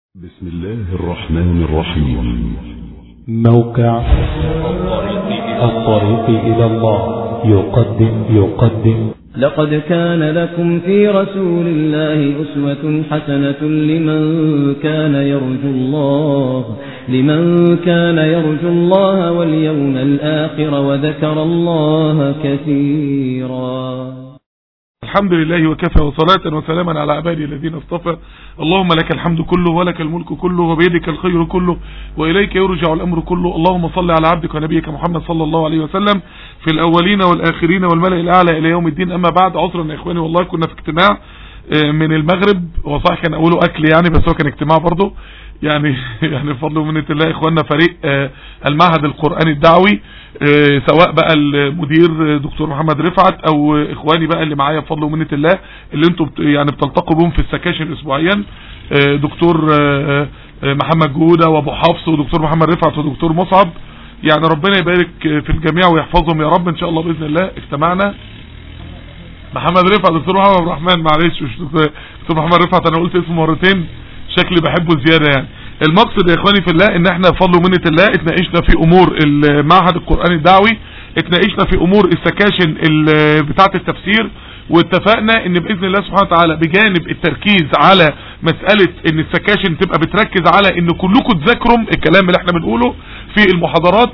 بسم الله الرحمن الرحيم موقع الطريق إلى الله يقدم يقدم لقد كان لكم في رسول الله أسوة حسنة لمن كان يرجو الله لمن كان يرجو الله واليوم الآخر وذكر الله كثيرا الحمد لله وكفى وصلاة وسلاما على عبادي الذين اصطفى اللهم لك الحمد كله ولك الملك كله وبيدك الخير كله وإليك يرجع الأمر كله اللهم صل على عبدك ونبيك محمد صلى الله عليه وسلم في الأولين والآخرين والملأ الأعلى إلى يوم الدين أما بعد عذرا يا إخواني والله كنا في اجتماع من المغرب هو صح كان أقوله أكل يعني بس هو كان اجتماع برضه يعني يعني بفضل ومنة الله إخواننا فريق المعهد القرآني الدعوي سواء بقى المدير دكتور محمد رفعت او اخواني بقى اللي معايا بفضل ومنة الله اللي انتم يعني بتلتقوا بهم في السكاشن اسبوعيا دكتور محمد جودة وابو حفص ودكتور محمد رفعت ودكتور مصعب يعني ربنا يبارك في الجميع ويحفظهم يا رب ان شاء الله باذن الله اجتمعنا محمد رفعت دكتور محمد عبد الرحمن معلش مش دكتور محمد رفعت انا قلت اسمه مرتين شكلي بحبه زيادة يعني المقصد يا اخواني في الله ان احنا بفضل ومنة الله اتناقشنا في امور المعهد القرآني الدعوي اتناقشنا في امور السكاشن بتاعة التفسير واتفقنا ان باذن الله سبحانه وتعالى بجانب التركيز على مسألة ان السكاشن تبقى بتركز على ان كلكم تذاكروا الكلام اللي احنا بنقوله في المحاضرات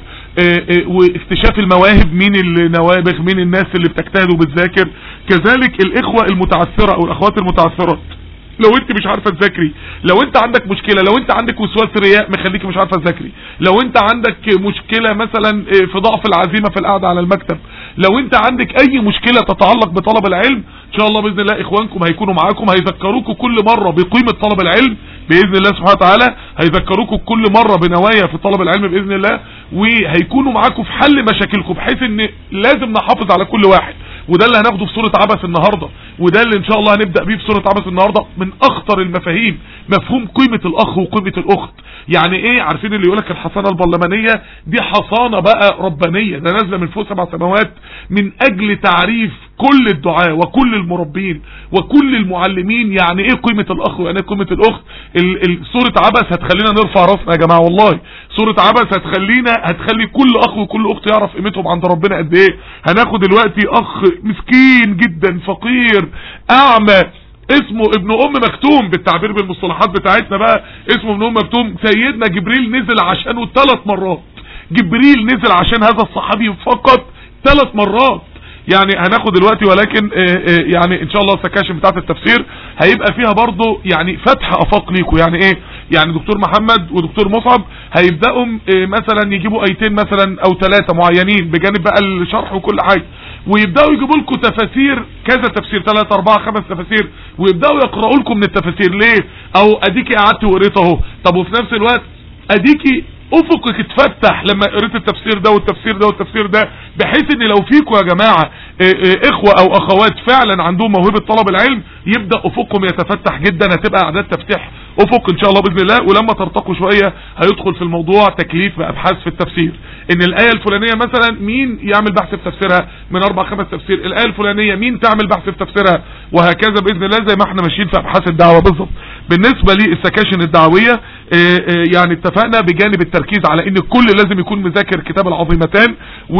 واكتشاف المواهب مين النوابغ مين الناس اللي بتجتهد وبتذاكر كذلك الاخوة المتعثرة او الاخوات المتعثرات لو انت مش عارفه تذاكري لو انت عندك مشكله لو انت عندك وسواس رياء مخليكي مش عارفه تذاكري لو انت عندك مشكله مثلا في ضعف العزيمه في القعده على المكتب لو انت عندك اي مشكله تتعلق بطلب العلم ان شاء الله باذن الله اخوانكم هيكونوا معاكم هيذكروكم كل مره بقيمه طلب العلم باذن الله سبحانه وتعالى هيذكروكم كل مره بنوايا في طلب العلم باذن الله وهيكونوا معاكم في حل مشاكلكم بحيث ان لازم نحافظ على كل واحد وده اللي هناخده في سورة عبس النهاردة وده اللي ان شاء الله هنبدأ بيه في سورة عبس النهاردة من اخطر المفاهيم مفهوم قيمة الاخ وقيمة الاخت يعني ايه عارفين اللي يقولك الحصانة البرلمانية دي حصانة بقى ربانية ده نازلة من فوق سبع سماوات من اجل تعريف كل الدعاء وكل المربين وكل المعلمين يعني ايه قيمة الاخ ويعني ايه قيمة الاخت سورة عبس هتخلينا نرفع راسنا يا جماعة والله سورة عبس هتخلينا هتخلي كل اخ وكل اخت يعرف قيمتهم عند ربنا قد ايه هناخد دلوقتي اخ مسكين جدا فقير اعمى اسمه ابن ام مكتوم بالتعبير بالمصطلحات بتاعتنا بقى اسمه ابن ام مكتوم سيدنا جبريل نزل عشانه ثلاث مرات جبريل نزل عشان هذا الصحابي فقط ثلاث مرات يعني هناخد دلوقتي ولكن يعني ان شاء الله السكاشن بتاعت التفسير هيبقى فيها برضو يعني فتح افاق ليكم يعني ايه يعني دكتور محمد ودكتور مصعب هيبداوا مثلا يجيبوا ايتين مثلا او ثلاثه معينين بجانب بقى الشرح وكل حاجه ويبداوا يجيبوا لكم تفاسير كذا تفسير ثلاثة أربعة خمس تفاسير ويبداوا يقرأوا لكم من التفاسير ليه او اديكي قعدت وقريت اهو طب وفي نفس الوقت اديكي افقك اتفتح لما قريت التفسير ده والتفسير ده والتفسير ده بحيث ان لو فيكم يا جماعة اخوة او اخوات فعلا عندهم موهبة طلب العلم يبدأ افقهم يتفتح جدا هتبقى اعداد تفتح افق ان شاء الله باذن الله ولما ترتقوا شوية هيدخل في الموضوع تكليف بابحاث في التفسير ان الاية الفلانية مثلا مين يعمل بحث في تفسيرها من اربع خمس تفسير الاية الفلانية مين تعمل بحث في تفسيرها وهكذا باذن الله زي ما احنا ماشيين في ابحاث الدعوة بالظبط بالنسبة للسكاشن الدعوية يعني اتفقنا بجانب التركيز على ان الكل لازم يكون مذاكر كتاب العظيمتان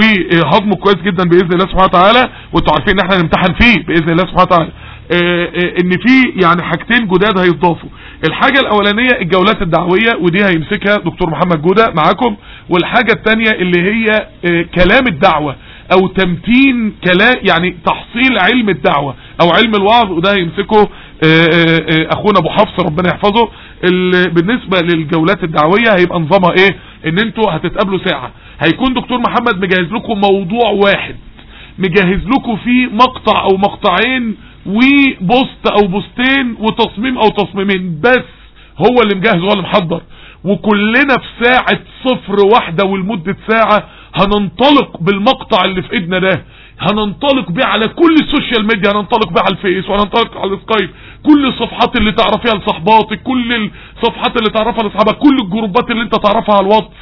وهضمه كويس جدا باذن الله سبحانه وتعالى وانتوا عارفين ان احنا نمتحن فيه باذن الله سبحانه وتعالى ان في يعني حاجتين جداد هيتضافوا الحاجة الاولانية الجولات الدعوية ودي هيمسكها دكتور محمد جودة معاكم والحاجة التانية اللي هي كلام الدعوة او تمتين كلام يعني تحصيل علم الدعوة او علم الوعظ وده هيمسكه اخونا ابو حفص ربنا يحفظه بالنسبة للجولات الدعوية هيبقى نظامها ايه ان انتوا هتتقابلوا ساعة هيكون دكتور محمد مجهز لكم موضوع واحد مجهز لكم فيه مقطع او مقطعين وبوست او بوستين وتصميم او تصميمين بس هو اللي مجهز هو اللي محضر وكلنا في ساعة صفر واحدة ولمدة ساعة هننطلق بالمقطع اللي في ايدنا ده هننطلق بيه على كل السوشيال ميديا هننطلق بيه على الفيس وهننطلق على السكايب كل الصفحات اللي تعرفيها لصحباتك كل الصفحات اللي تعرفها لاصحابك كل الجروبات اللي انت تعرفها على الواتس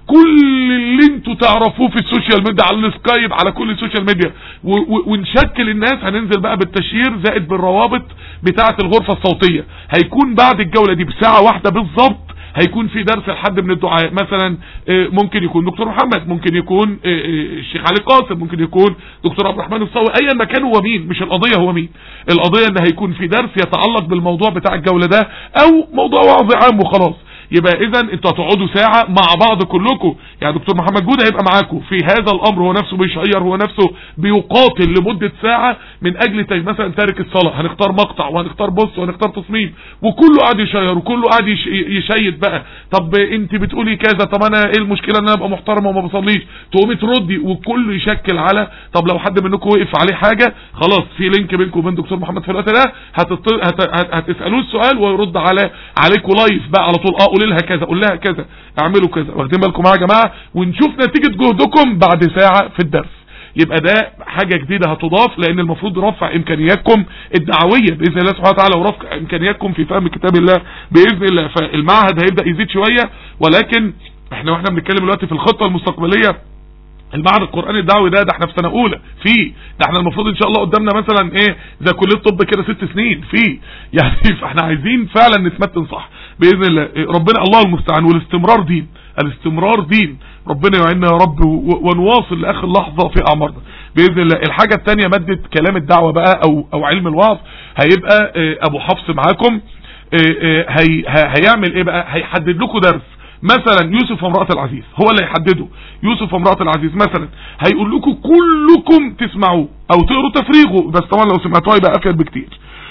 كل اللي انتوا تعرفوه في السوشيال ميديا على السكايب على كل السوشيال ميديا و- و- ونشكل الناس هننزل بقى بالتشهير زائد بالروابط بتاعة الغرفة الصوتية هيكون بعد الجولة دي بساعة واحدة بالظبط هيكون في درس لحد من الدعاء مثلا آه، ممكن يكون دكتور محمد ممكن يكون آه، آه، الشيخ علي قاسم ممكن يكون دكتور عبد الرحمن الصاوي ايا ما كان هو مين مش القضيه هو مين القضيه ان هيكون في درس يتعلق بالموضوع بتاع الجوله ده او موضوع وعظ عام وخلاص يبقى اذا انتوا هتقعدوا ساعة مع بعض كلكم يعني دكتور محمد جودة هيبقى معاكم في هذا الامر هو نفسه بيشير هو نفسه بيقاتل لمدة ساعة من اجل تج- مثلا تارك الصلاة هنختار مقطع وهنختار بص وهنختار تصميم وكله قاعد يشير وكله قاعد يش- يشيد بقى طب انت بتقولي كذا طب انا ايه المشكلة ان انا ابقى محترم وما بصليش تقومي تردي وكله يشكل على طب لو حد منكم وقف عليه حاجة خلاص في لينك بينكم وبين دكتور محمد في الوقت ده هتط... هت... هت... هتسالوه السؤال ويرد على عليكم لايف بقى على طول اه قولي لها كذا قول لها كذا اعملوا كذا واخدين بالكم معايا يا جماعه ونشوف نتيجه جهدكم بعد ساعه في الدرس يبقى ده حاجة جديدة هتضاف لان المفروض رفع امكانياتكم الدعوية باذن الله سبحانه وتعالى ورفع امكانياتكم في فهم كتاب الله باذن الله فالمعهد هيبدأ يزيد شوية ولكن احنا واحنا بنتكلم دلوقتي في الخطة المستقبلية المعهد القرآني الدعوي ده ده احنا في سنة اولى فيه ده احنا المفروض ان شاء الله قدامنا مثلا ايه زي كلية طب كده ست سنين فيه يعني فاحنا عايزين فعلا نتمتن صح باذن الله إيه، ربنا الله المستعان والاستمرار دين الاستمرار دين ربنا يعيننا يا رب و- ونواصل لاخر لحظة في اعمارنا باذن الله الحاجة التانية مادة كلام الدعوة بقى او او علم الوعظ هيبقى اه، ابو حفص معاكم اه، اه، هي ه- هيعمل ايه بقى هيحدد لكم درس مثلا يوسف وامرأة العزيز هو اللي هيحدده يوسف وامرأة العزيز مثلا هيقول لكم كلكم تسمعوه او تقروا تفريغه بس طبعا لو سمعتوه يبقى افيد بكتير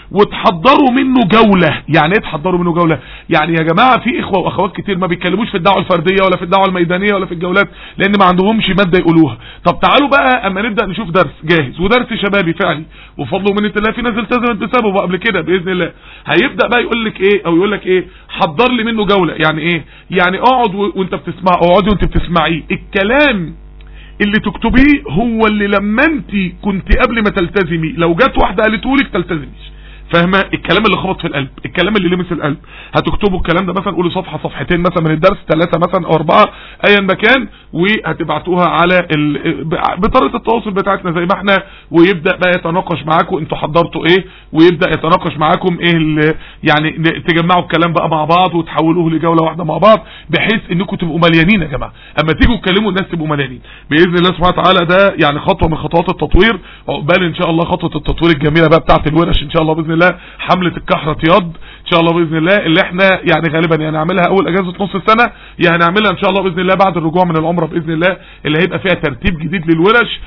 وتحضروا منه جولة يعني ايه تحضروا منه جولة يعني يا جماعة في اخوة واخوات كتير ما بيتكلموش في الدعوة الفردية ولا في الدعوة الميدانية ولا في الجولات لان ما عندهمش مادة يقولوها طب تعالوا بقى اما نبدأ نشوف درس جاهز ودرس شبابي فعلي وفضل من الله في ناس التزمت بسببه قبل كده باذن الله هيبدأ بقى يقول لك ايه او يقول لك ايه حضر لي منه جولة يعني ايه يعني اقعد و- وانت بتسمع اقعدي وانت بتسمعيه الكلام اللي تكتبيه هو اللي لما انت كنت قبل ما تلتزمي لو جت واحده قالته لك تلتزميش فاهمه الكلام اللي خبط في القلب الكلام اللي لمس القلب هتكتبوا الكلام ده مثلا قولوا صفحه صفحتين مثلا من الدرس ثلاثه مثلا او اربعه ايا ما كان وهتبعتوها على ال... بطريقه التواصل بتاعتنا زي ما احنا ويبدا بقى يتناقش معاكم انتوا حضرتوا ايه ويبدا يتناقش معاكم ايه ال... يعني ن- تجمعوا الكلام بقى مع بعض وتحولوه لجوله واحده مع بعض بحيث انكم تبقوا مليانين يا جماعه اما تيجوا تكلموا الناس تبقوا مليانين باذن الله سبحانه وتعالى ده يعني خطوه من خطوات التطوير عقبال ان شاء الله خطوه التطوير الجميله بقى بتاعه الورش ان شاء الله باذن الله حمله الكحره ياض ان شاء الله باذن الله اللي احنا يعني غالبا يعني نعملها اول اجازه نص السنه يا هنعملها ان شاء الله باذن الله بعد الرجوع من العمره باذن الله اللي هيبقى فيها ترتيب جديد للورش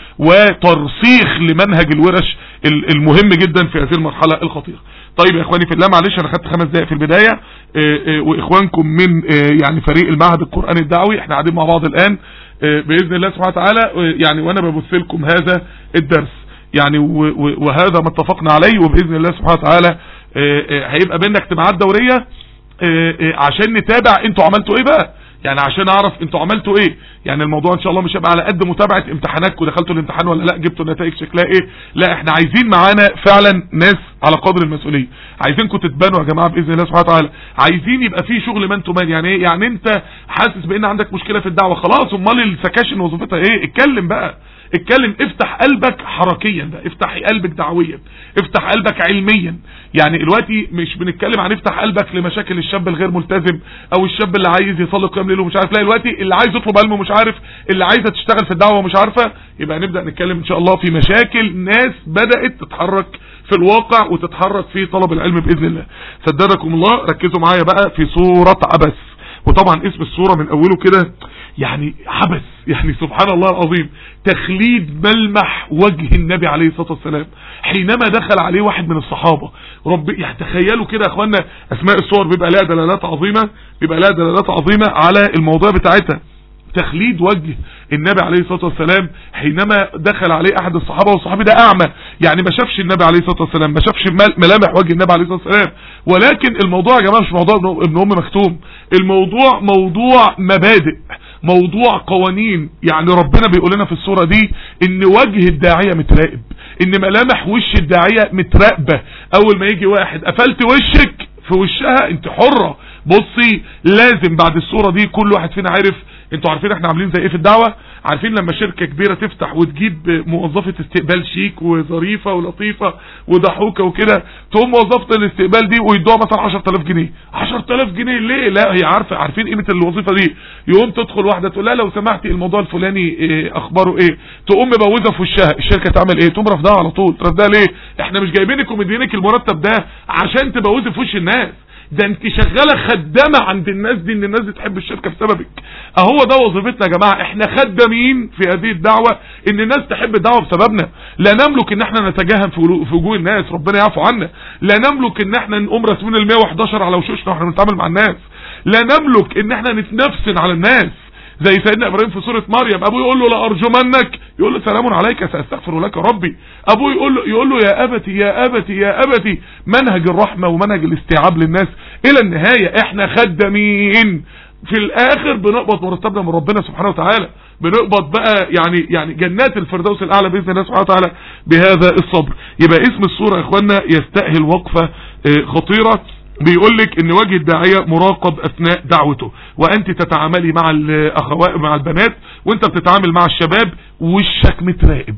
وترسيخ لمنهج الورش ال- المهم جدا في هذه المرحله الخطيره طيب يا اخواني في الله معلش انا خدت خمس دقائق في البدايه آه، آه، واخوانكم من آه، يعني فريق المعهد القراني الدعوي احنا قاعدين مع بعض الان آه، باذن الله سبحانه وتعالى آه، يعني وانا ببث لكم هذا الدرس يعني و- و- وهذا ما اتفقنا عليه وباذن الله سبحانه وتعالى آه، آه، هيبقى بينا اجتماعات دوريه آه، آه، عشان نتابع انتوا عملتوا ايه بقى يعني عشان اعرف انتوا عملتوا ايه يعني الموضوع ان شاء الله مش هيبقى على قد متابعه امتحاناتكم دخلتوا الامتحان ولا لا جبتوا النتائج شكلها ايه لا احنا عايزين معانا فعلا ناس على قدر المسؤوليه عايزينكم تتبانوا يا جماعه باذن الله سبحانه وتعالى عايزين يبقى في شغل مان تو مان يعني ايه يعني انت حاسس بان عندك مشكله في الدعوه خلاص امال السكاشن وظيفتها ايه اتكلم بقى اتكلم افتح قلبك حركيا بقى افتح قلبك دعويا افتح قلبك علميا يعني دلوقتي مش بنتكلم عن افتح قلبك لمشاكل الشاب الغير ملتزم او الشاب اللي عايز يصلي قيام ليل ومش عارف لا دلوقتي اللي عايز يطلب علم ومش عارف اللي عايزه تشتغل في الدعوه ومش عارفه يبقى نبدا نتكلم ان شاء الله في مشاكل ناس بدات تتحرك في الواقع وتتحرك في طلب العلم باذن الله سددكم الله ركزوا معايا بقى في سوره عبس وطبعا اسم السوره من اوله كده يعني عبس يعني سبحان الله العظيم تخليد ملمح وجه النبي عليه الصلاة والسلام حينما دخل عليه واحد من الصحابة رب يعني تخيلوا كده يا اخوانا اسماء الصور بيبقى لها دلالات عظيمة بيبقى لها دلالات عظيمة على الموضوع بتاعتها تخليد وجه النبي عليه الصلاة والسلام حينما دخل عليه احد الصحابة والصحابي ده اعمى يعني ما شافش النبي عليه الصلاة والسلام ما شافش مل- ملامح وجه النبي عليه الصلاة والسلام ولكن الموضوع يا جماعة مش موضوع ابن- ابن ام مختوم الموضوع موضوع مبادئ موضوع قوانين يعني ربنا بيقول لنا في الصورة دي ان وجه الداعية متراقب ان ملامح وش الداعية متراقبة اول ما يجي واحد قفلت وشك في وشها انت حرة بصي لازم بعد الصورة دي كل واحد فينا عارف انتوا عارفين احنا عاملين زي ايه في الدعوه عارفين لما شركه كبيره تفتح وتجيب موظفه استقبال شيك وظريفه ولطيفه وضحوكه وكده تقوم موظفه الاستقبال دي ويدوها مثلا 10000 جنيه 10000 جنيه ليه لا هي عارفه عارفين قيمه الوظيفه دي يقوم تدخل واحده تقول لها لو سمحتي الموضوع الفلاني إيه اخباره ايه تقوم مبوزه في وشها الشركه تعمل ايه تقوم رافضاها على طول رافضاها ليه احنا مش جايبينك ومدينك المرتب ده عشان تبوزي في وش الناس ده انت شغاله خدامه عند الناس دي ان الناس دي تحب الشركه بسببك اهو ده وظيفتنا يا جماعه احنا خدامين في هذه الدعوه ان الناس تحب الدعوه بسببنا لا نملك ان احنا نتجاهل في ولو- في وجوه الناس ربنا يعفو عنا لا نملك ان احنا نقوم راسمين ال 111 على وشوشنا واحنا بنتعامل مع الناس لا نملك ان احنا نتنفسن على الناس زي سيدنا ابراهيم في سوره مريم ابوه يقول له لارجمنك يقول له سلام عليك ساستغفر لك ربي ابوه يقول له يقول له يا ابتي يا ابتي يا ابتي منهج الرحمه ومنهج الاستيعاب للناس الى النهايه احنا خدامين في الاخر بنقبض مرتبنا من ربنا سبحانه وتعالى بنقبض بقى يعني يعني جنات الفردوس الاعلى باذن الله سبحانه وتعالى بهذا الصبر يبقى اسم السوره يا اخوانا يستاهل وقفه آه، خطيره بيقول لك ان وجه الداعيه مراقب اثناء دعوته وانت تتعاملي مع الاخوات مع البنات وانت بتتعامل مع الشباب وشك متراقب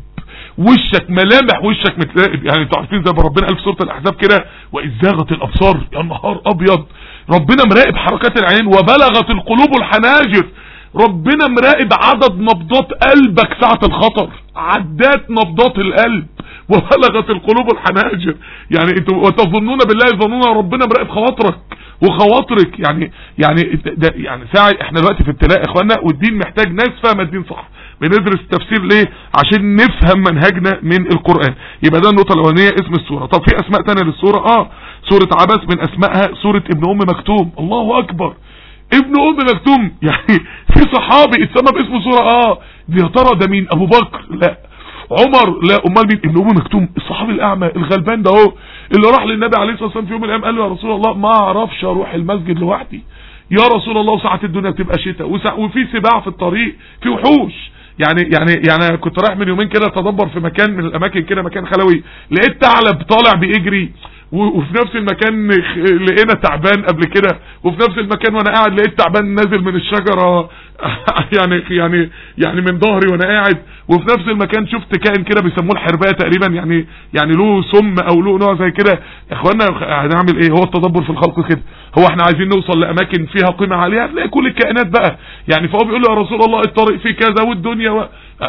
وشك ملامح وشك متراقب يعني انتوا عارفين زي ما ربنا قال في سوره الاحزاب كده واذ زاغت الابصار يا نهار ابيض ربنا مراقب حركات العين وبلغت القلوب الحناجر ربنا مراقب عدد نبضات قلبك ساعة الخطر عدات نبضات القلب وبلغت القلوب الحناجر يعني انتوا وتظنون بالله ظنون ربنا مراقب خواطرك وخواطرك يعني يعني ده يعني ساعة احنا دلوقتي في ابتلاء يا اخوانا والدين محتاج ناس فاهمه الدين صح بندرس التفسير ليه عشان نفهم منهجنا من القرآن يبقى ده النقطة الاولانية اسم السورة طب في اسماء تانية للسورة اه سورة عباس من اسمائها سورة ابن ام مكتوم الله اكبر ابن ام مكتوم يعني في صحابي اتسمى باسم سورة اه دي يا ترى ده مين ابو بكر لا عمر لا امال مين ابن ام مكتوم الصحابي الاعمى الغلبان ده اهو اللي راح للنبي عليه الصلاه والسلام في يوم من الايام قال له يا رسول الله ما اعرفش اروح المسجد لوحدي يا رسول الله ساعات الدنيا بتبقى شتاء وسع- وفي سباع في الطريق في وحوش يعني يعني يعني أنا كنت رايح من يومين كده اتدبر في مكان من الاماكن كده مكان خلوي لقيت ثعلب طالع بيجري و- وفي نفس المكان خ- لقينا تعبان قبل كده وفي نفس المكان وانا قاعد لقيت تعبان نازل من الشجرة يعني يعني يعني من ظهري وانا قاعد وفي نفس المكان شفت كائن كده بيسموه الحرباية تقريبا يعني يعني له سم او له نوع زي كده يا اخوانا هنعمل ايه هو التدبر في الخلق كده هو احنا عايزين نوصل لاماكن فيها قيمة عالية هتلاقي كل الكائنات بقى يعني فهو بيقول له يا رسول الله الطريق فيه كذا والدنيا و...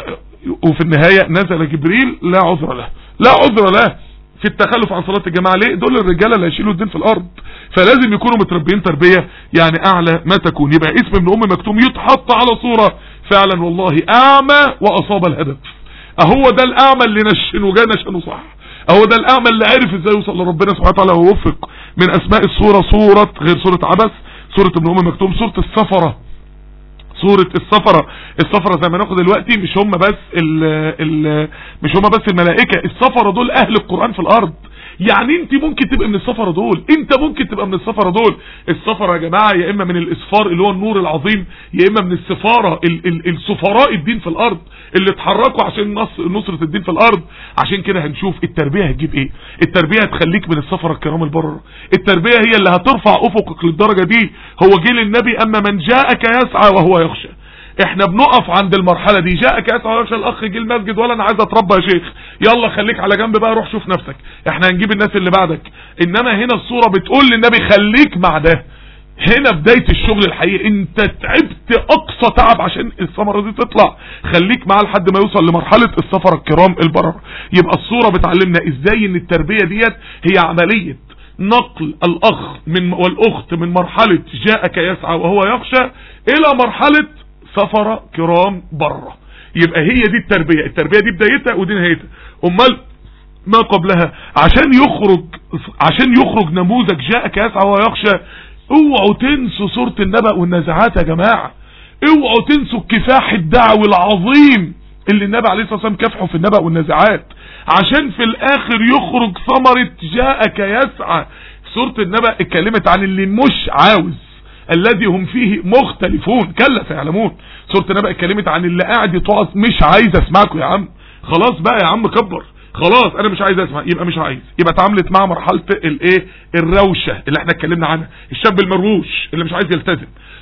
وفي النهاية نزل جبريل لا عذر له لا عذر له في التخلف عن صلاة الجماعة ليه دول الرجالة اللي هيشيلوا الدين في الارض فلازم يكونوا متربيين تربية يعني اعلى ما تكون يبقى اسم ابن ام مكتوم يتحط على صورة فعلا والله اعمى واصاب الهدف اهو ده الاعمى اللي نشن وجا نشنه صح اهو ده الاعمى اللي عرف ازاي يوصل لربنا سبحانه وتعالى ووفق من اسماء الصورة صورة غير صورة عبس سورة ابن ام مكتوم سورة السفرة سورة السفرة السفرة زي ما ناخد دلوقتي مش هم بس ال ال مش هم بس الملائكة السفرة دول اهل القرآن في الارض يعني انت ممكن تبقى من السفرة دول انت ممكن تبقى من السفرة دول السفرة يا جماعة يا اما من الاسفار اللي هو النور العظيم يا اما من السفارة ال ال السفراء الدين في الارض اللي اتحركوا عشان نص نصرة الدين في الارض عشان كده هنشوف التربية هتجيب ايه التربية هتخليك من السفرة الكرام البرر التربية هي اللي هترفع افقك للدرجة دي هو جيل النبي اما من جاءك يسعى وهو يخشى احنا بنقف عند المرحلة دي جاءك يسعى ويخشى الاخ جه المسجد ولا انا عايز اتربى يا شيخ يلا خليك على جنب بقى روح شوف نفسك احنا هنجيب الناس اللي بعدك انما هنا الصورة بتقول للنبي خليك مع ده هنا بداية الشغل الحقيقي انت تعبت اقصى تعب عشان الثمرة دي تطلع خليك معاه لحد ما يوصل لمرحلة السفر الكرام البرر يبقى الصورة بتعلمنا ازاي ان التربية ديت هي عملية نقل الاخ من والاخت من مرحلة جاءك يسعى وهو يخشى الى مرحلة سفر كرام بره يبقى هي دي التربية التربية دي بدايتها ودي نهايتها امال ما قبلها عشان يخرج عشان يخرج نموذج جاءك يسعى ويخشى اوعوا تنسوا سورة النبأ والنزعات يا جماعة اوعوا تنسوا الكفاح الدعوي العظيم اللي النبي عليه الصلاة والسلام كافحه في النبأ والنزعات عشان في الاخر يخرج ثمرة جاءك يسعى سورة النبأ اتكلمت عن اللي مش عاوز الذي هم فيه مختلفون كلا سيعلمون سورة النبأ اتكلمت عن اللي قاعد يتوعظ مش عايز اسمعكم يا عم خلاص بقى يا عم كبر خلاص انا مش عايز اسمع يبقى مش عايز يبقى اتعاملت مع مرحله الايه الروشه اللي احنا اتكلمنا عنها الشاب المروش اللي مش عايز يلتزم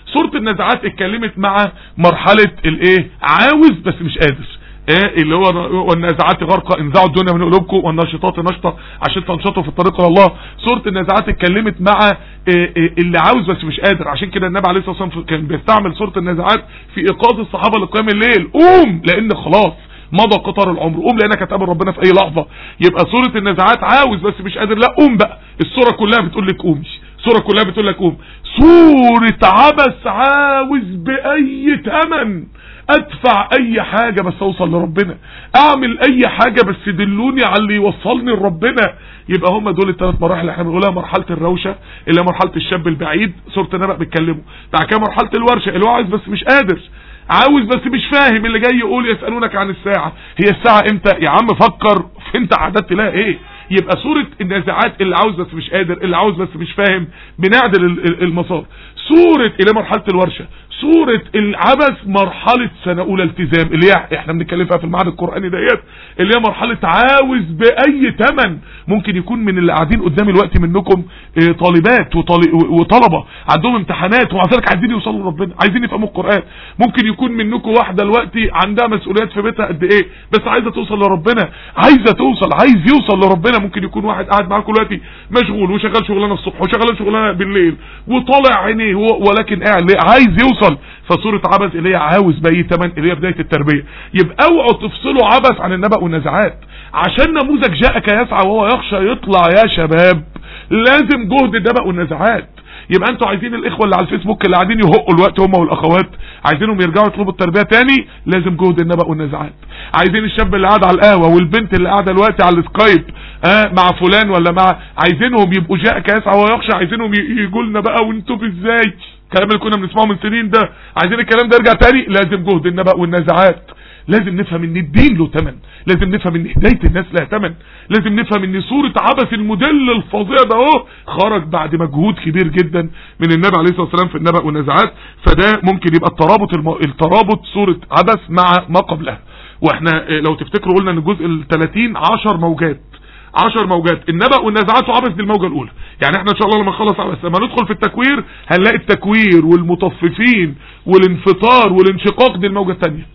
سورة النزعات اتكلمت مع مرحلة الايه عاوز بس مش قادر ايه اللي هو والنازعات غرقة انزعوا الدنيا من قلوبكم والناشطات نشطة عشان تنشطوا في الطريق الى الله سورة النازعات اتكلمت مع إيه إيه اللي عاوز بس مش قادر عشان كده النبي عليه الصلاة والسلام كان بيستعمل سورة النازعات في ايقاظ الصحابة لقيام الليل قوم لان خلاص مضى قطر العمر قوم لانك هتقابل ربنا في اي لحظة يبقى سورة النازعات عاوز بس مش قادر لا قوم بقى السورة كلها بتقول لك قومي السورة كلها بتقول لك قوم سورة عبس عاوز باي تمن ادفع اي حاجة بس اوصل لربنا اعمل اي حاجة بس دلوني على اللي يوصلني لربنا يبقى هم دول الثلاث مراحل اللي احنا بنقولها مرحلة الروشة اللي هي مرحلة الشاب البعيد سورة النبأ بتكلمه بعد كده مرحلة الورشة اللي هو عايز بس مش قادر عاوز بس مش فاهم اللي جاي يقول يسألونك عن الساعة هي الساعة امتى يا عم فكر في انت عددت لها ايه يبقى سورة النازعات اللي عاوز بس مش قادر اللي عاوز بس مش فاهم بنعدل المسار سورة الى مرحلة الورشة سورة العبث مرحلة سنة اولى التزام اللي هي احنا بنتكلم فيها في المعهد القرآني ديت اللي هي مرحلة عاوز باي تمن ممكن يكون من اللي قاعدين قدام الوقت منكم اه طالبات وطلبة عندهم امتحانات ومع ذلك عايزين يوصلوا لربنا عايزين يفهموا القرآن ممكن يكون منكم واحدة دلوقتي عندها مسؤوليات في بيتها قد ايه بس عايزة توصل لربنا عايزة توصل عايز يوصل لربنا ممكن يكون واحد قاعد معاكم دلوقتي مشغول وشغال شغلانه الصبح وشغال شغلانه بالليل وطالع عينيه ولكن قاعد عايز يوصل فصورة عبث اللي هي عاوز باي تمن اللي هي بداية التربية يبقى اوعوا تفصلوا عبث عن النبأ والنزعات عشان نموذج جاءك يسعى وهو يخشى يطلع يا شباب لازم جهد النبأ والنزعات يبقى انتوا عايزين الاخوة اللي على الفيسبوك اللي قاعدين يهقوا الوقت هم والاخوات عايزينهم يرجعوا يطلبوا التربية تاني لازم جهد النبأ والنزعات عايزين الشاب اللي قاعد على القهوة والبنت اللي قاعدة دلوقتي على السكايب اه مع فلان ولا مع عايزينهم يبقوا جاءك يسعى ويخشى عايزينهم يجوا لنا بقى وانتوا ازاي الكلام اللي كنا بنسمعه من سنين ده عايزين الكلام ده يرجع تاني لازم جهد النبأ والنزعات لازم نفهم ان الدين له تمن لازم نفهم ان هداية الناس لها تمن لازم نفهم ان صورة عبث الموديل الفظيع ده اهو خرج بعد مجهود كبير جدا من النبي عليه الصلاة والسلام في النبأ والنزعات فده ممكن يبقى الترابط الم... الترابط صورة عبث مع ما قبلها واحنا لو تفتكروا قلنا ان الجزء ال 30 10 موجات 10 موجات النبأ والنزعات وعبث دي الموجة الاولى يعني احنا ان شاء الله لما نخلص عبث لما ندخل في التكوير هنلاقي التكوير والمطففين والانفطار والانشقاق دي الموجة الثانيه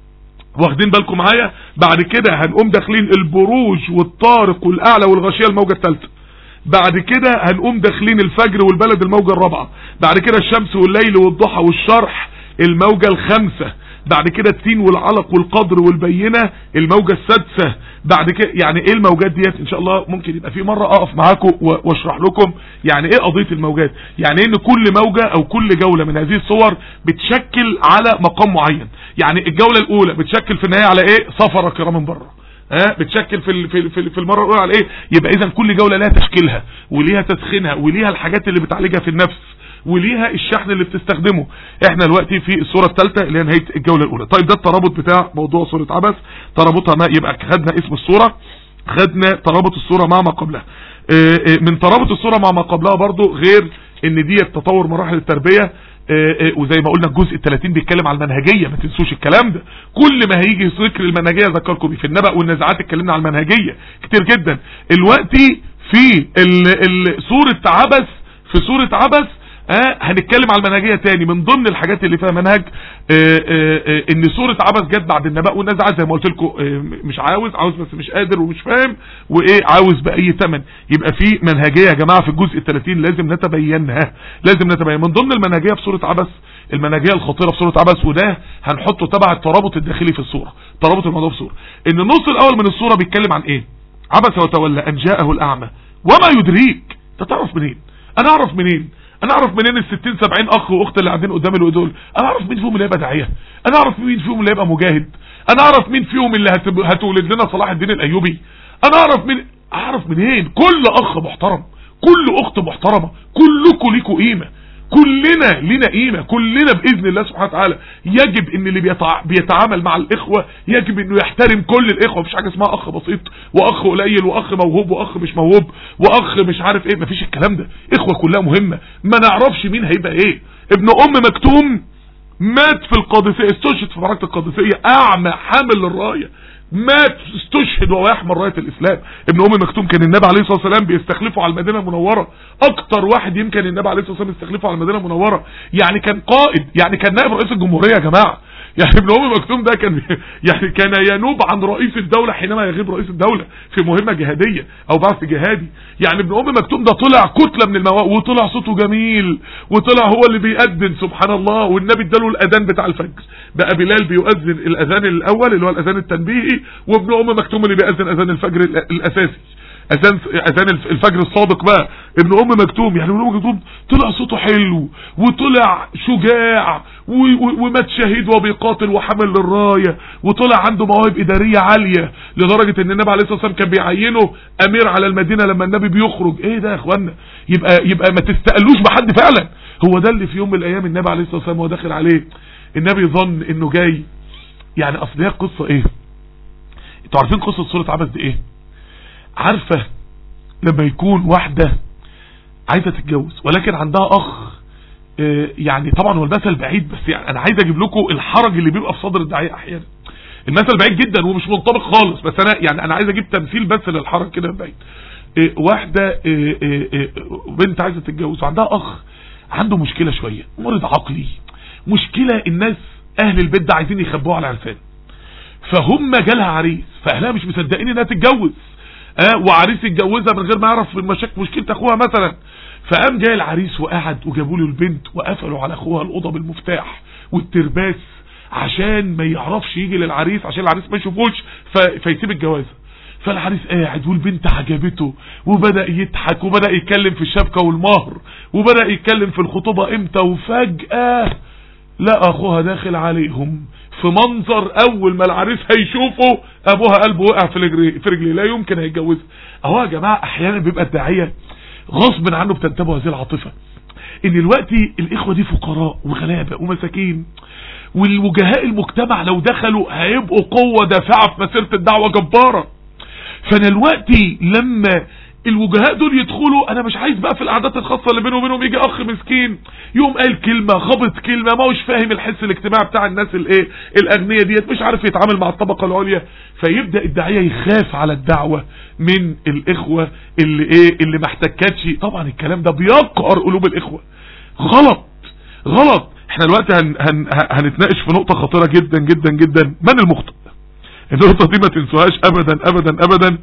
واخدين بالكم معايا بعد كده هنقوم داخلين البروج والطارق والاعلى والغاشية الموجة الثالثة بعد كده هنقوم داخلين الفجر والبلد الموجة الرابعة بعد كده الشمس والليل والضحى والشرح الموجة الخامسة بعد كده التين والعلق والقدر والبينة الموجة السادسة بعد كده يعني ايه الموجات ديت ان شاء الله ممكن يبقى في مرة اقف معاكم واشرح لكم يعني ايه قضية الموجات يعني ان كل موجة او كل جولة من هذه الصور بتشكل على مقام معين يعني الجولة الاولى بتشكل في النهاية على ايه سفرة كرام بره ها بتشكل في في في, في المره الاولى على ايه يبقى اذا كل جوله لها تشكيلها وليها تسخينها وليها الحاجات اللي بتعالجها في النفس وليها الشحن اللي بتستخدمه احنا دلوقتي في الصورة الثالثة اللي هي نهاية الجولة الاولى طيب ده الترابط بتاع موضوع صورة عبث ترابطها ما يبقى خدنا اسم الصورة خدنا ترابط الصورة مع ما قبلها اه اه من ترابط الصورة مع ما قبلها برضو غير ان دي تطور مراحل التربية اه وزي ما قلنا الجزء الثلاثين بيتكلم على المنهجية ما تنسوش الكلام ده كل ما هيجي ذكر المنهجية ذكركم في النبأ والنزعات اتكلمنا على المنهجية كتير جدا الوقتي في ال ال صورة عبث في صورة عبث آه هنتكلم على المنهجية تاني من ضمن الحاجات اللي فيها منهج آه آه ان سورة عبث جت بعد النبأ والنزعات زي ما قلت لكم مش عاوز عاوز بس مش قادر ومش فاهم وايه عاوز بأي تمن يبقى في منهجية يا جماعة في الجزء الثلاثين لازم نتبينها لازم نتبين من ضمن المنهجية في سورة عبث المنهجية الخطيرة في سورة عبث وده هنحطه تبع الترابط الداخلي في السورة ترابط الموضوع في السورة ان النص الاول من السورة بيتكلم عن ايه عبث وتولى ان جاءه الاعمى وما يدريك انت تعرف منين انا اعرف منين انا اعرف منين ال 60 70 اخ واخت اللي قاعدين قدامي دول انا اعرف مين فيهم اللي هيبقى داعيه انا اعرف مين فيهم اللي هيبقى مجاهد انا اعرف مين فيهم اللي هتب... هتولد لنا صلاح الدين الايوبي انا اعرف مين اعرف منين كل اخ محترم كل اخت محترمه كلكم ليكوا قيمه كلنا لنا قيمة كلنا بإذن الله سبحانه وتعالى يجب ان اللي بيتع... بيتعامل مع الإخوة يجب انه يحترم كل الإخوة مفيش حاجة اسمها أخ بسيط وأخ قليل وأخ موهوب وأخ مش موهوب وأخ مش عارف ايه مفيش الكلام ده إخوة كلها مهمة ما نعرفش مين هيبقى ايه ابن أم مكتوم مات في القادسية استشهد في معركة القادسية أعمى حامل للراية مات استشهد وهو يحمل رايه الاسلام ابن ام مكتوم كان النبي عليه الصلاه والسلام بيستخلفه على المدينه المنوره اكتر واحد يمكن النبي عليه الصلاه والسلام يستخلفه على المدينه المنوره يعني كان قائد يعني كان نائب رئيس الجمهوريه يا جماعه يعني ابن ام مكتوم ده كان يعني كان ينوب عن رئيس الدوله حينما يغيب رئيس الدوله في مهمه جهاديه او بعث جهادي يعني ابن ام مكتوم ده طلع كتله من المواء وطلع صوته جميل وطلع هو اللي بيأذن سبحان الله والنبي اداله الاذان بتاع الفجر بقى بلال بيؤذن الاذان الاول اللي هو الاذان التنبيهي وابن ام مكتوم اللي بيأذن اذان الفجر الاساسي اذان اذان الفجر الصادق بقى ابن ام مكتوم يعني ابن ام مكتوم طلع صوته حلو وطلع شجاع ومات شهيد وبيقاتل وحمل للرايه وطلع عنده مواهب اداريه عاليه لدرجه ان النبي عليه الصلاه والسلام كان بيعينه امير على المدينه لما النبي بيخرج ايه ده يا اخوانا يبقى يبقى ما تستقلوش بحد فعلا هو ده اللي في يوم من الايام النبي عليه الصلاه والسلام وهو داخل عليه النبي ظن انه جاي يعني اصل هي القصه ايه انتوا عارفين قصه سوره عبس دي ايه عارفة لما يكون واحدة عايزة تتجوز ولكن عندها اخ اه يعني طبعا هو المثل بعيد بس يعني انا عايز اجيب لكم الحرج اللي بيبقى في صدر الداعية احيانا المثل بعيد جدا ومش منطبق خالص بس انا يعني انا عايز اجيب تمثيل بس للحرج كده بعيد اه واحدة اه بنت عايزة تتجوز وعندها اخ عنده مشكلة شوية مرض عقلي مشكلة الناس اهل البيت ده عايزين يخبوها على عرفان فهم جالها عريس فاهلها مش مصدقين انها تتجوز اه وعريس يتجوزها من غير ما يعرف مشاكل مشكله اخوها مثلا فقام جاي العريس وقعد وجابوا له البنت وقفلوا على اخوها الاوضه بالمفتاح والترباس عشان ما يعرفش يجي للعريس عشان العريس ما يشوفوش فيسيب الجوازه فالعريس قاعد والبنت عجبته وبدأ يضحك وبدأ يتكلم في الشبكة والمهر وبدأ يتكلم في الخطوبة امتى وفجأة لقى اخوها داخل عليهم في منظر اول ما العريس هيشوفه ابوها قلبه وقع في رجليه في رجليه لا يمكن هيتجوزها اهو يا جماعه احيانا بيبقى الداعيه غصب عنه بتنتابه هذه العاطفه ان دلوقتي الاخوه دي فقراء وغلابه ومساكين والوجهاء المجتمع لو دخلوا هيبقوا قوه دافعه في مسيره الدعوه جباره فانا دلوقتي لما الوجهاء دول يدخلوا انا مش عايز بقى في القعدات الخاصه اللي بينه وبينهم يجي اخ مسكين يقوم قال كلمه خبط كلمه ما هوش فاهم الحس الاجتماعي بتاع الناس الايه الاغنياء ديت مش عارف يتعامل مع الطبقه العليا فيبدا الداعيه يخاف على الدعوه من الاخوه اللي ايه اللي ما احتكتش طبعا الكلام ده بيقهر قلوب الاخوه غلط غلط احنا دلوقتي هن هن هنتناقش في نقطه خطيره جدا جدا جدا من المخطئ النقطه دي ما تنسوهاش ابدا ابدا ابدا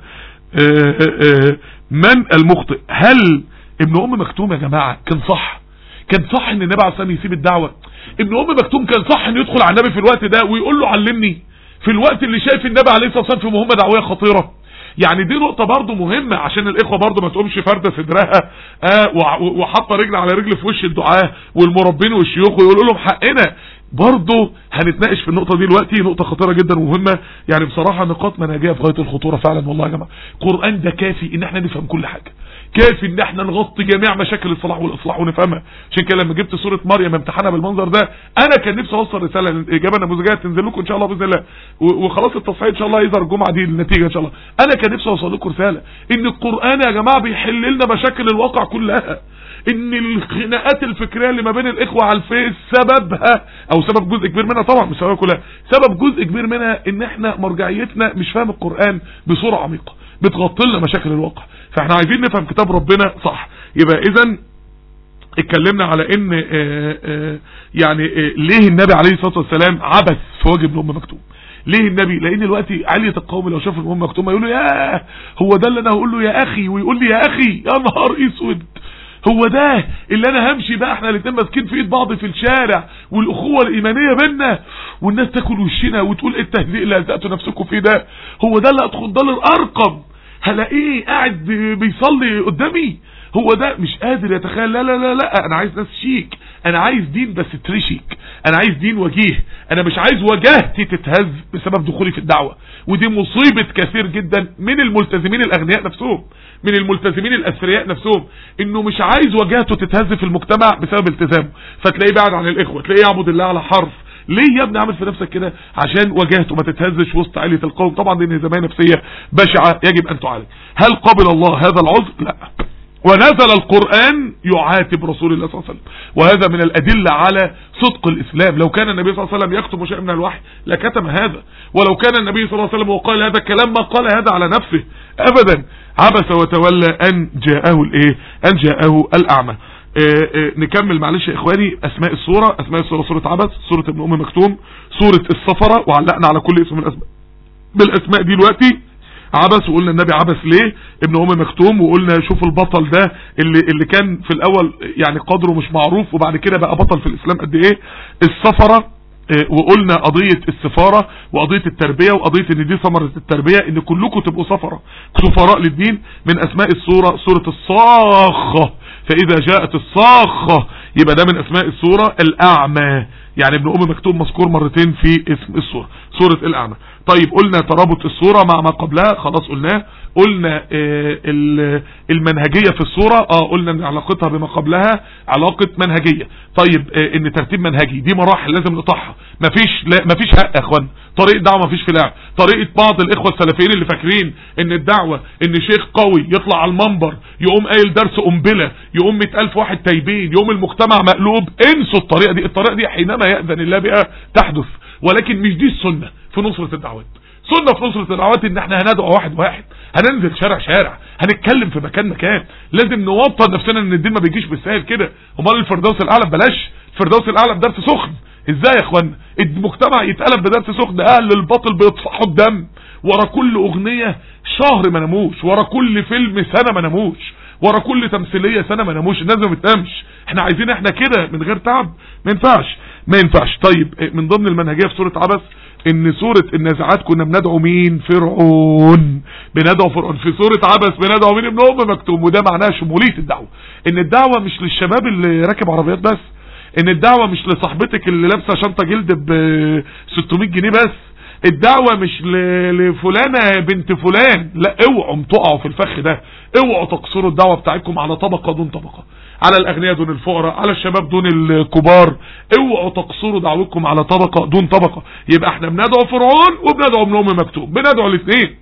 آآ آآ من المخطئ هل ابن ام مكتوم يا جماعة كان صح كان صح ان النبي عليه الصلاه يسيب الدعوة ابن ام مكتوم كان صح انه يدخل على النبي في الوقت ده ويقول له علمني في الوقت اللي شايف النبي عليه الصلاه والسلام في مهمه دعويه خطيره يعني دي نقطة برضو مهمة عشان الاخوة برضو ما تقومش فردة صدرها آه وحاطة رجل على رجل في وش الدعاة والمربين والشيوخ ويقولوا لهم حقنا برضه هنتناقش في النقطة دي دلوقتي نقطة خطيرة جدا ومهمة يعني بصراحة نقاط منهجية في غاية الخطورة فعلا والله يا جماعة القرآن ده كافي ان احنا نفهم كل حاجة كافي ان احنا نغطي جميع مشاكل الصلاح والاصلاح ونفهمها عشان كده لما جبت سورة مريم امتحانها بالمنظر ده انا كان نفسي اوصل رسالة الاجابة نموذجية تنزل لكم ان شاء الله باذن الله وخلاص التصحيح ان شاء الله يظهر الجمعة دي النتيجة ان شاء الله انا كان نفسي اوصل لكم رسالة ان القرآن يا جماعة بيحل لنا مشاكل الواقع كلها ان الخناقات الفكريه اللي ما بين الاخوه على الفيس سببها او سبب جزء كبير منها طبعا مش سبب كلها سبب جزء كبير منها ان احنا مرجعيتنا مش فاهم القران بصوره عميقه بتغطي لنا مشاكل الواقع فاحنا عايزين نفهم كتاب ربنا صح يبقى اذا اتكلمنا على ان آآ آآ يعني آآ ليه النبي عليه الصلاه والسلام عبث في واجب الام مكتوب ليه النبي لان دلوقتي علية القوم لو شافوا الام مكتومه يقولوا يا هو ده اللي انا هقول له يا اخي ويقول لي يا اخي يا نهار اسود هو ده اللي انا همشي بقى احنا الاتنين ماسكين في ايد بعض في الشارع والاخوه الايمانيه بينا والناس تاكل وشنا وتقول ايه التهزيء اللي هزقتوا نفسكم فيه ده هو ده اللي ادخل ده الارقم هلاقيه قاعد بيصلي قدامي هو ده مش قادر يتخيل لا لا لا لا انا عايز ناس شيك انا عايز دين بس تريشيك انا عايز دين وجيه انا مش عايز وجاهتي تتهز بسبب دخولي في الدعوة ودي مصيبة كثير جدا من الملتزمين الاغنياء نفسهم من الملتزمين الاثرياء نفسهم انه مش عايز وجاهته تتهز في المجتمع بسبب التزامه فتلاقيه بعد عن الاخوة تلاقيه يعبد الله على حرف ليه يا ابني عامل في نفسك كده عشان وجهته ما تتهزش وسط عيلة القوم طبعا دي نظامية نفسية بشعة يجب ان تعالج هل قبل الله هذا العذر لا ونزل القرآن يعاتب رسول الله صلى الله عليه وسلم وهذا من الأدلة على صدق الإسلام لو كان النبي صلى الله عليه وسلم يكتب شيء من الوحي لكتم هذا ولو كان النبي صلى الله عليه وسلم وقال هذا الكلام ما قال هذا على نفسه أبدا عبس وتولى أن جاءه الإيه أن جاءه الأعمى آه، آه، نكمل معلش يا إخواني أسماء السورة أسماء السورة سورة عبس سورة ابن أم مكتوم سورة السفرة وعلقنا على كل اسم من الأسماء بالأسماء دي دلوقتي عبس وقلنا النبي عبس ليه ابن ام مكتوم وقلنا شوف البطل ده اللي اللي كان في الاول يعني قدره مش معروف وبعد كده بقى بطل في الاسلام قد ايه السفره اه، وقلنا قضية السفارة وقضية التربية وقضية ان دي ثمرة التربية ان كلكم تبقوا سفرة سفراء للدين من اسماء السورة سورة الصاخة فاذا جاءت الصاخة يبقى ده من اسماء السورة الاعمى يعني ابن ام مكتوب مذكور مرتين في اسم السورة سورة الاعمى طيب قلنا ترابط الصورة مع ما قبلها خلاص قلناه قلنا آه، ال- المنهجية في الصورة اه قلنا ان علاقتها بما قبلها علاقة منهجية طيب آه، ان ترتيب منهجي دي مراحل لازم نطحها مفيش لا مفيش حق يا اخوان طريقة دعوة مفيش في لعب طريقة بعض الاخوة السلفيين اللي فاكرين ان الدعوة ان شيخ قوي يطلع على المنبر يقوم قايل درس قنبلة يقوم 100000 واحد تايبين يقوم المجتمع مقلوب انسوا الطريقة دي الطريقة دي حينما يأذن الله بها تحدث ولكن مش دي السنة في نصرة الدعوات سنة في نصرة الدعوات ان احنا هندعو واحد واحد هننزل شارع شارع هنتكلم في مكان مكان لازم نوطن نفسنا ان الدين ما بيجيش بالسهل كده امال الفردوس الاعلى ببلاش الفردوس الاعلى بدرس سخن ازاي يا اخوانا المجتمع يتقلب بدرس سخن اهل الباطل بيطفحوا الدم ورا كل اغنية شهر ما ناموش ورا كل فيلم سنة ما ناموش ورا كل تمثيلية سنة ما ناموش الناس ما بتنامش احنا عايزين احنا كده من غير تعب ما ينفعش ما ينفعش طيب من ضمن المنهجية في سورة عبس ان سورة النازعات كنا بندعو مين فرعون بندعو فرعون في سورة عبس بندعو مين ابن ام مكتوم وده معناه شمولية الدعوة ان الدعوة مش للشباب اللي راكب عربيات بس ان الدعوة مش لصاحبتك اللي لابسة شنطة جلد ب 600 جنيه بس الدعوة مش ل- لفلانة بنت فلان لا اوعوا تقعوا في الفخ ده اوعوا تقصروا الدعوة بتاعتكم على طبقة دون طبقة على الاغنياء دون الفقراء على الشباب دون الكبار اوعوا تقصروا دعوتكم على طبقة دون طبقة يبقى احنا بندعو فرعون وبندعو ابن ام مكتوب بندعو الاثنين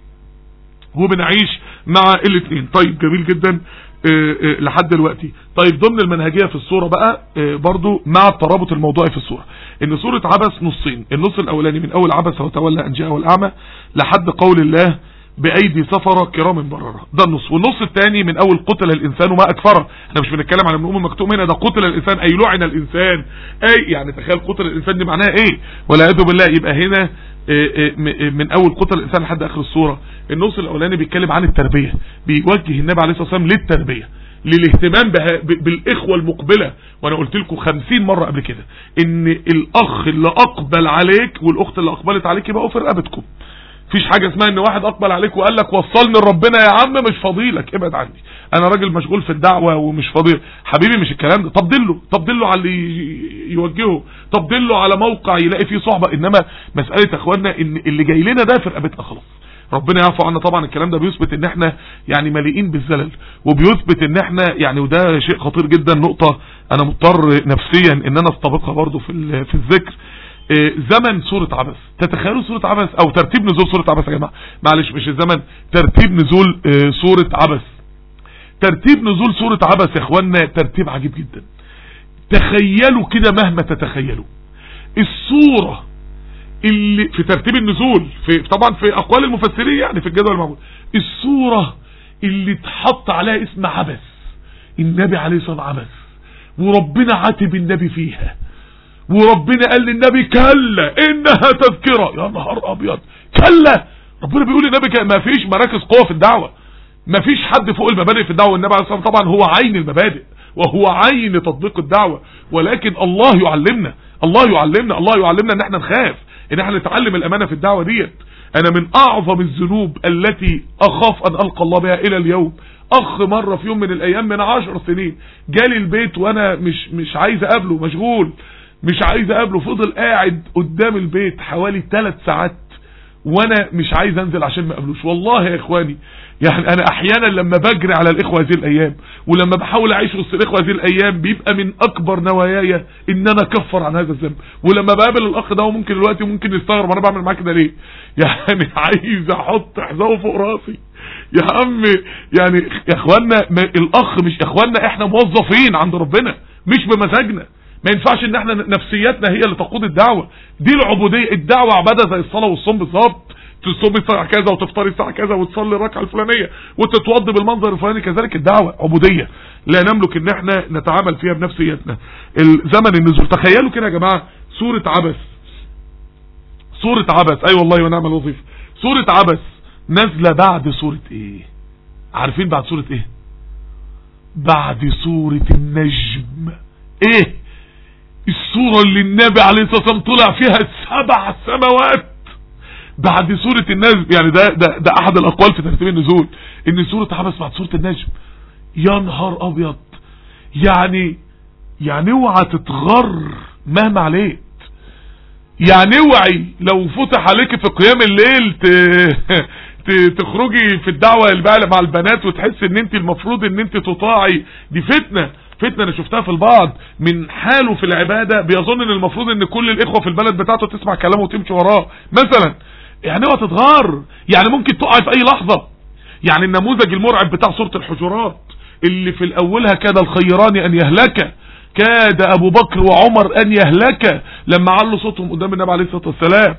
وبنعيش مع الاثنين طيب جميل جدا آه، آه، لحد دلوقتي طيب ضمن المنهجية في الصورة بقى آه، برضو مع الترابط الموضوعي في الصورة ان صورة عبس نصين النص الاولاني من اول عبس وتولى ان جاءه الاعمى لحد قول الله بايدي سفرة كرام بررة ده النص والنص الثاني من اول قتل الانسان ما اكفره احنا مش بنتكلم على ابن ام مكتوم هنا ده قتل الانسان اي لعن الانسان اي يعني تخيل قتل الانسان دي معناها ايه والعياذ بالله يبقى هنا آه، آه، م- من اول قتل الانسان لحد اخر الصورة النص الاولاني بيتكلم عن التربية بيوجه النبي عليه الصلاة والسلام للتربية للاهتمام بها ب- بالاخوة المقبلة وانا قلت لكم خمسين مرة قبل كده ان الاخ اللي اقبل عليك والاخت اللي اقبلت عليك يبقوا في رقبتكم مفيش حاجة اسمها ان واحد اقبل عليك وقال لك وصلني لربنا يا عم مش فضيلك ابعد عني انا راجل مشغول في الدعوة ومش فضيل حبيبي مش الكلام ده طب دله طب دله على اللي ي- يوجهه طب دله على موقع يلاقي فيه صحبة انما مسألة يا اخوانا ان اللي جاي لنا ده في رقبتنا خلاص ربنا يعفو عنا طبعا الكلام ده بيثبت ان احنا يعني مليئين بالزلل وبيثبت ان احنا يعني وده شيء خطير جدا نقطة انا مضطر نفسيا ان انا استبقها برضو في ال- في الذكر آه، زمن سورة عبس تتخيلوا سورة عبس او ترتيب نزول سورة عبس يا جماعة معلش مش الزمن ترتيب نزول آه، سورة عبس ترتيب نزول سورة عبس يا اخوانا ترتيب عجيب جدا تخيلوا كده مهما تتخيلوا الصورة اللي في ترتيب النزول في طبعا في اقوال المفسرين يعني في الجدول المعمول الصورة اللي اتحط عليها اسم عبس النبي عليه الصلاة والسلام عبس وربنا عاتب النبي فيها وربنا قال للنبي كلا انها تذكرة يا نهار ابيض كلا ربنا بيقول للنبي كلا ما فيش مراكز قوة في الدعوة ما فيش حد فوق المبادئ في الدعوة والنبي عليه الصلاة والسلام طبعا هو عين المبادئ وهو عين تطبيق الدعوة ولكن الله يعلمنا الله يعلمنا الله يعلمنا ان احنا نخاف ان احنا نتعلم الامانة في الدعوة ديت انا من اعظم الذنوب التي اخاف ان القى الله بها الى اليوم اخ مرة في يوم من الايام من عشر سنين جالي البيت وانا مش مش عايز اقابله مشغول مش عايز اقابله فضل قاعد قدام البيت حوالي ثلاث ساعات وانا مش عايز انزل عشان ما اقابلوش والله يا اخواني يعني انا احيانا لما بجري على الاخوه هذه الايام ولما بحاول اعيش وسط الاخوه هذه الايام بيبقى من اكبر نواياي ان انا اكفر عن هذا الذنب ولما بقابل الاخ ده وممكن دلوقتي ممكن يستغرب انا بعمل معاه كده ليه يعني عايز احط حذاءه فوق راسي يا عم يعني يا اخوانا ما الاخ مش يا اخوانا احنا موظفين عند ربنا مش بمزاجنا ما ينفعش ان احنا نفسياتنا هي اللي تقود الدعوة دي العبودية الدعوة عبادة زي الصلاة والصوم بالظبط تصومي الساعة كذا وتفطري الساعة كذا وتصلي الركعة الفلانية وتتوضي بالمنظر الفلاني كذلك الدعوة عبودية لا نملك ان احنا نتعامل فيها بنفسيتنا الزمن النزول تخيلوا كده يا جماعة سورة عبس سورة عبس اي أيوة والله ونعم الوظيفة سورة عبس نازلة بعد سورة ايه عارفين بعد سورة ايه بعد سورة النجم ايه السورة اللي النبي عليه الصلاة والسلام طلع فيها سبع سماوات بعد سورة النجم يعني ده, ده, ده احد الاقوال في ترتيب النزول ان سورة عبس بعد سورة النجم يا نهار ابيض يعني يعني اوعى تتغر مهما عليك يعني اوعي لو فتح عليك في قيام الليل ت... ت... تخرجي في الدعوة بقى مع البنات وتحس ان انت المفروض ان انت تطاعي دي فتنة فتنة انا شفتها في البعض من حاله في العبادة بيظن ان المفروض ان كل الاخوة في البلد بتاعته تسمع كلامه وتمشي وراه مثلا يعني هو تتغار يعني ممكن تقع في اي لحظة يعني النموذج المرعب بتاع سورة الحجرات اللي في الاولها كاد الخيران ان يهلك كاد ابو بكر وعمر ان يهلك لما علوا صوتهم قدام النبي عليه الصلاة والسلام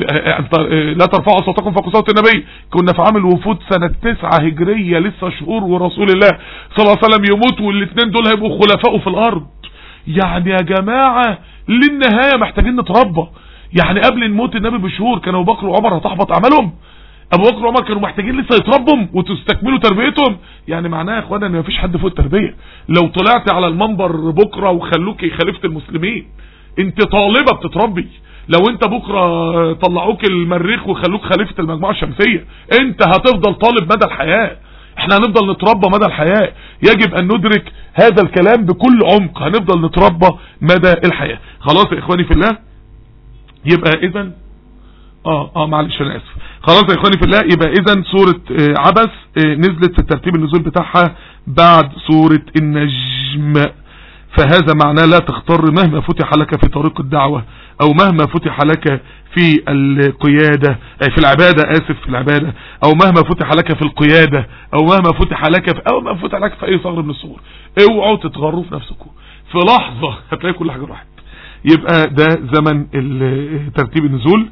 لا ترفعوا صوتكم فوق صوت النبي كنا في عام الوفود سنة تسعة هجرية لسه شهور ورسول الله صلى الله عليه وسلم يموت والاثنين دول هيبقوا خلفائه في الارض يعني يا جماعة للنهاية محتاجين نتربى يعني قبل موت النبي بشهور كان ابو بكر وعمر هتحبط اعمالهم ابو بكر وعمر كانوا محتاجين لسه يتربوا وتستكملوا تربيتهم يعني معناها يا اخوانا ان مفيش حد فوق التربيه لو طلعت على المنبر بكره وخلوكي خليفه المسلمين انت طالبه بتتربي لو انت بكره طلعوك المريخ وخلوك خليفه المجموعه الشمسيه انت هتفضل طالب مدى الحياه احنا هنفضل نتربى مدى الحياة يجب ان ندرك هذا الكلام بكل عمق هنفضل نتربى مدى الحياة خلاص يا اخواني في الله يبقى اذا اه اه معلش انا اسف خلاص يا اخواني في الله يبقى اذا سورة آه عبس آه نزلت في الترتيب النزول بتاعها بعد سورة النجم فهذا معناه لا تختار مهما فتح لك في طريق الدعوة او مهما فتح لك في القيادة في العبادة اسف في العبادة او مهما فتح لك في القيادة او مهما فتح لك في او مهما فتح لك في اي ثغر من الصغور اوعوا تتغروا في نفسكم في لحظة هتلاقي كل حاجة راحت يبقى ده زمن ترتيب النزول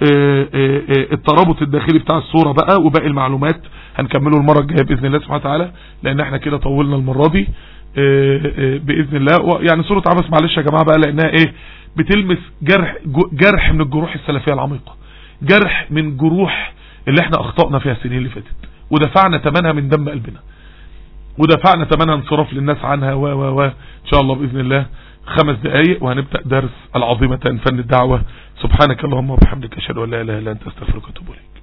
الترابط الداخلي بتاع الصورة بقى وباقي المعلومات هنكمله المرة الجاية بإذن الله سبحانه وتعالى لان احنا كده طولنا المرة دي بإذن الله يعني سورة عبس معلش يا جماعة بقى لانها ايه بتلمس جرح جرح من الجروح السلفية العميقة جرح من جروح اللي احنا اخطأنا فيها السنين اللي فاتت ودفعنا ثمنها من دم قلبنا ودفعنا ثمنها انصراف للناس عنها و و و ان شاء الله بإذن الله خمس دقايق وهنبدأ درس العظيمة فن الدعوة سبحانك اللهم وبحمدك اشهد ان لا اله الا انت استغفرك واتوب اليك